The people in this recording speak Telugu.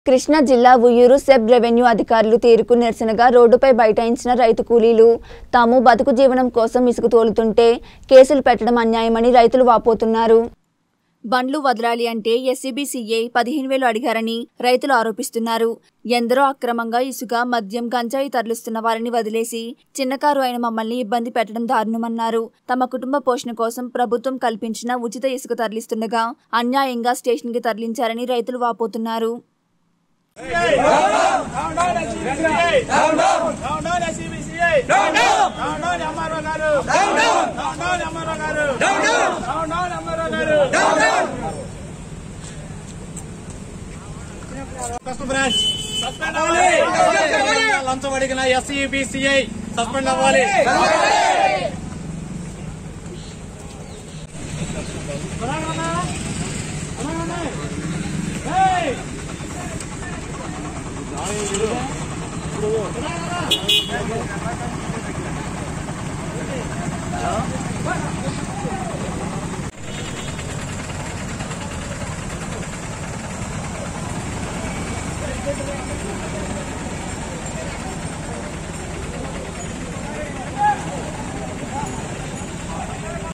కృష్ణా జిల్లా ఉయ్యూరు సెబ్ రెవెన్యూ అధికారులు తీరుకు నిరసనగా రోడ్డుపై బైఠాయించిన రైతు కూలీలు తాము బతుకు జీవనం కోసం ఇసుక తోలుతుంటే కేసులు పెట్టడం అన్యాయమని రైతులు వాపోతున్నారు బండ్లు వదలాలి అంటే ఎస్సీబీ సీఏ పదిహేను వేలు అడిగారని రైతులు ఆరోపిస్తున్నారు ఎందరో అక్రమంగా ఇసుక మద్యం గంజాయి తరలిస్తున్న వారిని వదిలేసి చిన్నకారు అయిన మమ్మల్ని ఇబ్బంది పెట్టడం దారుణమన్నారు తమ కుటుంబ పోషణ కోసం ప్రభుత్వం కల్పించిన ఉచిత ఇసుక తరలిస్తుండగా అన్యాయంగా స్టేషన్కి తరలించారని రైతులు వాపోతున్నారు Down down SCBCA! Down down! Down down SCBCA! Down down! Down down MRO గారు! Down down! Down down MRO గారు! Down down! Down down MRO గారు! Down down! సస్పెండ్ సస్పెండ్ అవ్వాలి లంచం అడిగిన ఎస్ఈబిసిఐ సస్పెండ్ అవ్వాలి